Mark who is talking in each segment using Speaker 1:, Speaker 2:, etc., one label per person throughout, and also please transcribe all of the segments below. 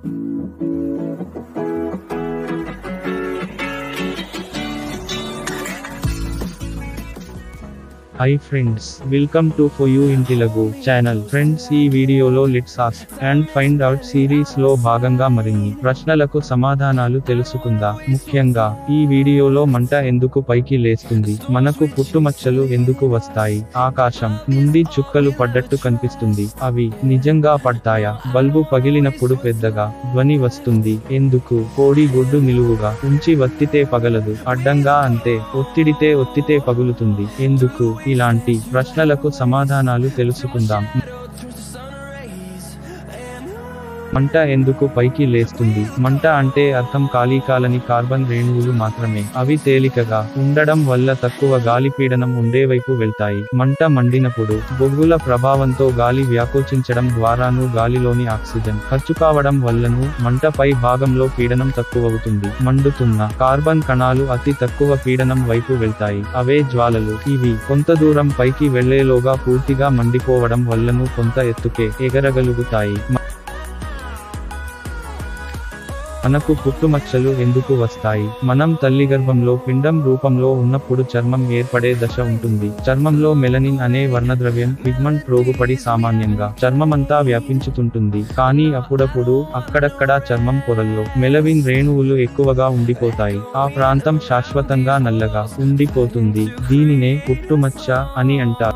Speaker 1: hi friends welcome to for you in Telugu channel friends ఈ వీడియోలో let's ask and find out series లో భాగంగా మరిన్ని ప్రశ్నలకు సమాధానాలు తెలుసుకుందా ముఖ్యంగా ఈ వీడియోలో మంట ఎందుకు పైకి లేస్తుంది మనకు పుట్టుమచ్చలు ఎందుకు వస్తాయి ఆకాశం నుండి చుక్కలు పడ్డట్టు కనిపిస్తుంది అవి నిజంగా పడతాయా బల్బు పగిలినప్పుడు పెద్దగా ధ్వని వస్తుంది ఎందుకు కోడి గుడ్డు నిలువుగా ఉంచి వత్తితే పగలదు అడ్డంగా అంతే ఒత్తిడితే ఒత్తితే పగులుతుంది ఎందుకు ఇలాంటి ప్రశ్నలకు సమాధానాలు తెలుసుకుందాం మంట ఎందుకు పైకి లేస్తుంది మంట అంటే అర్థం కాలీకాలని కార్బన్ రేణువులు మాత్రమే అవి తేలికగా ఉండడం వల్ల తక్కువ గాలి పీడనం ఉండేవైపు వెళ్తాయి మంట మండినప్పుడు బొగ్గుల ప్రభావంతో గాలి వ్యాకోచించడం ద్వారాను గాలిలోని ఆక్సిజన్ ఖర్చు కావడం వల్లను మంట పై భాగంలో పీడనం తక్కువవుతుంది మండుతున్న కార్బన్ కణాలు అతి తక్కువ పీడనం వైపు వెళ్తాయి అవే జ్వాలలు ఇవి కొంత దూరం పైకి వెళ్లేలోగా పూర్తిగా మండిపోవడం వల్లను కొంత ఎత్తుకే ఎగరగలుగుతాయి మనకు పుట్టుమచ్చలు ఎందుకు వస్తాయి మనం తల్లి గర్భంలో పిండం రూపంలో ఉన్నప్పుడు చర్మం ఏర్పడే దశ ఉంటుంది చర్మంలో మెలనిన్ అనే వర్ణద్రవ్యం పిగ్మెంట్ రోగుపడి సామాన్యంగా చర్మమంతా వ్యాపించుతుంటుంది కానీ అప్పుడప్పుడు అక్కడక్కడా చర్మం పొరల్లో మెలవిన్ రేణువులు ఎక్కువగా ఉండిపోతాయి ఆ ప్రాంతం శాశ్వతంగా నల్లగా ఉండిపోతుంది దీనినే పుట్టుమచ్చ అని అంటారు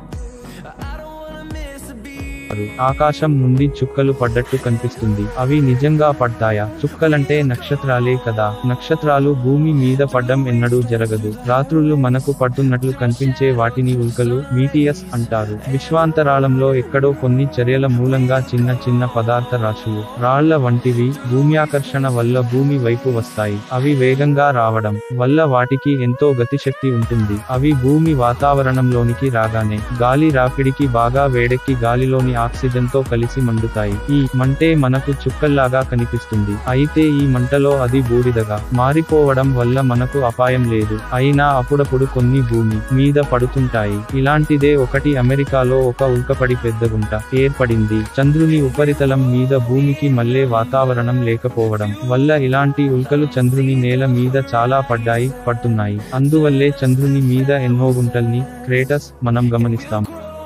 Speaker 1: ఆకాశం నుండి చుక్కలు పడ్డట్టు కనిపిస్తుంది అవి నిజంగా పడ్డాయా చుక్కలంటే నక్షత్రాలే కదా నక్షత్రాలు భూమి మీద పడ్డం ఎన్నడూ జరగదు రాత్రుళ్ళు మనకు పడుతున్నట్లు కనిపించే వాటిని ఉల్కలు మీటియస్ అంటారు విశ్వాంతరాళంలో ఎక్కడో కొన్ని చర్యల మూలంగా చిన్న చిన్న పదార్థ రాశులు రాళ్ల వంటివి భూమ్యాకర్షణ వల్ల భూమి వైపు వస్తాయి అవి వేగంగా రావడం వల్ల వాటికి ఎంతో గతిశక్తి ఉంటుంది అవి భూమి వాతావరణంలోనికి రాగానే గాలి రాపిడికి బాగా వేడెక్కి గాలిలోని ఆక్సిజన్ తో కలిసి మండుతాయి ఈ మంటే మనకు చుక్కల్లాగా కనిపిస్తుంది అయితే ఈ మంటలో అది బూడిదగా మారిపోవడం వల్ల మనకు అపాయం లేదు అయినా అప్పుడప్పుడు కొన్ని భూమి మీద పడుతుంటాయి ఇలాంటిదే ఒకటి అమెరికాలో ఒక ఉల్కపడి పెద్దగుంట ఏర్పడింది చంద్రుని ఉపరితలం మీద భూమికి మళ్ళే వాతావరణం లేకపోవడం వల్ల ఇలాంటి ఉల్కలు చంద్రుని నేల మీద చాలా పడ్డాయి పడుతున్నాయి అందువల్లే చంద్రుని మీద ఎన్నో గుంటల్ని క్రేటస్ మనం గమనిస్తాం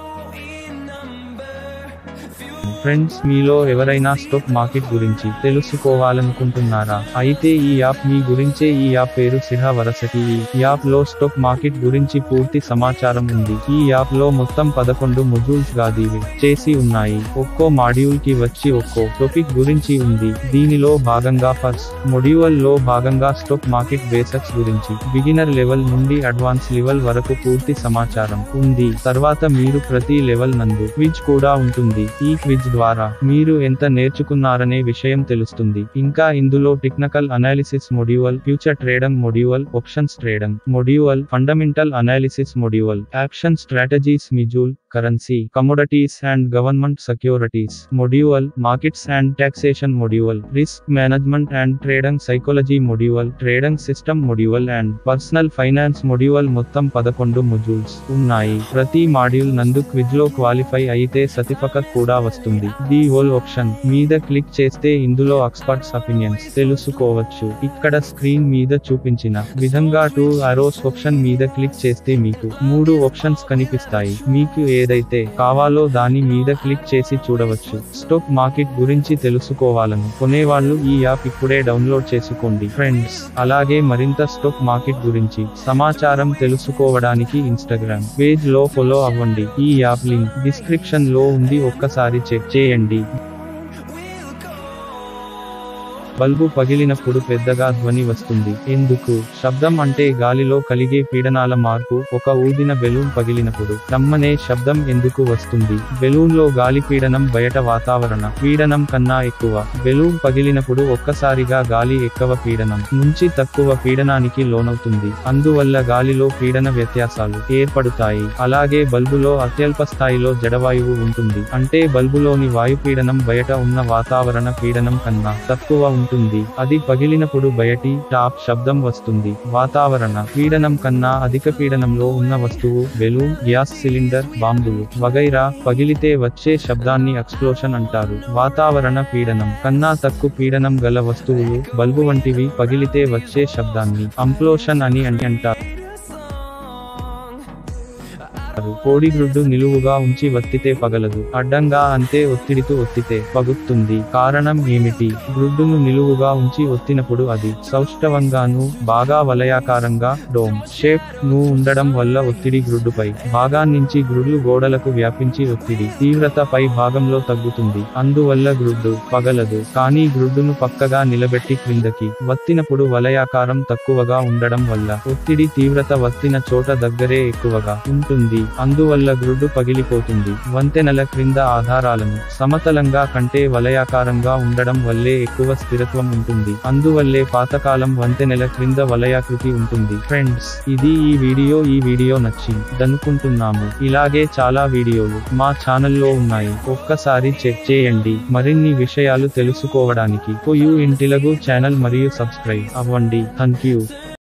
Speaker 1: ఫ్రెండ్స్ మీలో ఎవరైనా స్టాక్ మార్కెట్ గురించి తెలుసుకోవాలనుకుంటున్నారా అయితే ఈ యాప్ మీ గురించే ఈ యాప్ పేరు సిహా వరసటి ఈ యాప్ లో స్టాక్ మార్కెట్ గురించి పూర్తి సమాచారం ఉంది ఈ యాప్ లో మొత్తం పదకొండు మొడ్యూల్స్ గా దీవి చేసి ఉన్నాయి ఒక్కో మాడ్యూల్ కి వచ్చి ఒక్కో టాపిక్ గురించి ఉంది దీనిలో భాగంగా ఫస్ట్ మొడ్యూల్ లో భాగంగా స్టాక్ మార్కెట్ బేసిక్స్ గురించి బిగినర్ లెవెల్ నుండి అడ్వాన్స్ లెవెల్ వరకు పూర్తి సమాచారం ఉంది తర్వాత మీరు ప్రతి లెవెల్ నందు క్విజ్ కూడా ఉంటుంది ఈ క్విజ్ ద్వారా మీరు ఎంత నేర్చుకున్నారనే విషయం తెలుస్తుంది ఇంకా ఇందులో technical analysis module future trading module options trading module fundamental analysis module action strategies module currency commodities and government securities module markets and taxation module risk management and trading psychology module trading system module and personal finance module మొత్తం పదకొండు మొడ్యూల్స్ ఉన్నాయి ప్రతి module నందు quiz లో qualify అయితే certificate కూడా వస్తుంది the whole option మీద క్లిక్ చేస్తే ఇందులో ఎక్స్పర్ట్స్ ఒపీనియన్స్ తెలుసుకోవచ్చు ఇక్కడ స్క్రీన్ మీద చూపించిన విధంగా టూ అరోస్ ఆప్షన్ మీద క్లిక్ చేస్తే మీకు మూడు ఆప్షన్స్ కనిపిస్తాయి మీకు ఏదైతే కావాలో దాని మీద క్లిక్ చేసి చూడవచ్చు స్టాక్ మార్కెట్ గురించి తెలుసుకోవాలను కొనేవాళ్ళు ఈ యాప్ ఇప్పుడే డౌన్లోడ్ చేసుకోండి ఫ్రెండ్స్ అలాగే మరింత స్టాక్ మార్కెట్ గురించి సమాచారం తెలుసుకోవడానికి ఇన్స్టాగ్రామ్ పేజ్ లో ఫాలో అవ్వండి ఈ యాప్ లింక్ డిస్క్రిప్షన్ లో ఉంది ఒక్కసారి చెక్ చేయండి బల్బు పగిలినప్పుడు పెద్దగా ధ్వని వస్తుంది ఎందుకు శబ్దం అంటే గాలిలో కలిగే పీడనాల మార్పు ఒక ఊదిన బెలూన్ పగిలినప్పుడు తమ్మనే శబ్దం ఎందుకు వస్తుంది బెలూన్ లో గాలి పీడనం బయట వాతావరణ పీడనం కన్నా ఎక్కువ బెలూన్ పగిలినప్పుడు ఒక్కసారిగా గాలి ఎక్కువ పీడనం నుంచి తక్కువ పీడనానికి లోనవుతుంది అందువల్ల గాలిలో పీడన వ్యత్యాసాలు ఏర్పడుతాయి అలాగే బల్బులో అత్యల్ప స్థాయిలో జడవాయువు ఉంటుంది అంటే బల్బులోని వాయుపీడనం బయట ఉన్న వాతావరణ పీడనం కన్నా తక్కువ ఉంటుంది ఉంటుంది అది పగిలినప్పుడు బయటి టాప్ శబ్దం వస్తుంది వాతావరణ పీడనం కన్నా అధిక పీడనంలో ఉన్న వస్తువు బెలూన్ గ్యాస్ సిలిండర్ బాంబులు వగైరా పగిలితే వచ్చే శబ్దాన్ని ఎక్స్ప్లోషన్ అంటారు వాతావరణ పీడనం కన్నా తక్కువ పీడనం గల వస్తువులు బల్బు వంటివి పగిలితే వచ్చే శబ్దాన్ని అంప్లోషన్ అని అని అంటారు కోడిగ్రుడ్డు నిలువుగా ఉంచి వత్తితే పగలదు అడ్డంగా అంతే ఒత్తిడితో ఒత్తితే పగుతుంది కారణం ఏమిటి గ్రుడ్డును నిలువుగా ఉంచి ఒత్తినప్పుడు అది సౌష్ఠవంగాను బాగా వలయాకారంగా డోమ్ షేప్ ను ఉండడం వల్ల ఒత్తిడి గ్రుడ్డుపై భాగాన్నించి గ్రుడ్లు గోడలకు వ్యాపించి ఒత్తిడి తీవ్రత పై భాగంలో తగ్గుతుంది అందువల్ల గ్రుడ్డు పగలదు కానీ గ్రుడ్డును పక్కగా నిలబెట్టి క్రిందకి వత్తినప్పుడు వలయాకారం తక్కువగా ఉండడం వల్ల ఒత్తిడి తీవ్రత వత్తిన చోట దగ్గరే ఎక్కువగా ఉంటుంది అందువల్ల గ్రుడ్డు పగిలిపోతుంది వంతెనల క్రింద ఆధారాలను సమతలంగా కంటే వలయాకారంగా ఉండడం వల్లే ఎక్కువ స్థిరత్వం ఉంటుంది అందువల్లే పాతకాలం వంతెనల క్రింద వలయాకృతి ఉంటుంది ఫ్రెండ్స్ ఇది ఈ వీడియో ఈ వీడియో నచ్చిందనుకుంటున్నాము ఇలాగే చాలా వీడియోలు మా ఛానల్లో ఉన్నాయి ఒక్కసారి చెక్ చేయండి మరిన్ని విషయాలు తెలుసుకోవడానికి యూ ఇన్ తెలుగు ఛానల్ మరియు సబ్స్క్రైబ్ అవ్వండి థ్యాంక్ యూ